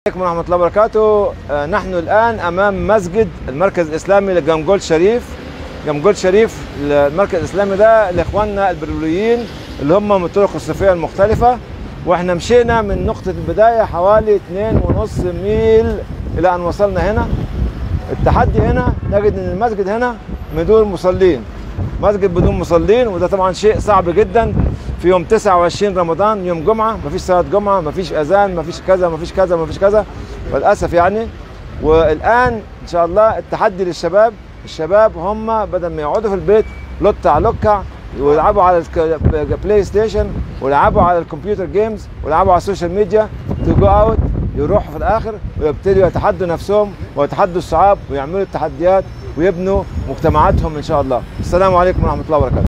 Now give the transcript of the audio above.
عليكم ورحمة الله وبركاته آه، نحن الآن أمام مسجد المركز الإسلامي لجمجول شريف جمجول شريف المركز الإسلامي ده لإخواننا البرلويين اللي هم من الطرق الصوفية المختلفة وإحنا مشينا من نقطة البداية حوالي اتنين ونص ميل إلى أن وصلنا هنا التحدي هنا نجد إن المسجد هنا بدون مصلين مسجد بدون مصلين وده طبعا شيء صعب جدا في يوم 29 رمضان يوم جمعه مفيش صلاه جمعه مفيش اذان مفيش كذا مفيش كذا مفيش كذا للاسف يعني والان ان شاء الله التحدي للشباب الشباب هم بدل ما يقعدوا في البيت لط على لكع ويلعبوا على البلاي ستيشن ويلعبوا على الكمبيوتر جيمز ويلعبوا على السوشيال ميديا تو جو اوت يروحوا في الاخر ويبتدوا يتحدوا نفسهم ويتحدوا الصعاب ويعملوا التحديات ويبنوا مجتمعاتهم ان شاء الله السلام عليكم ورحمه الله وبركاته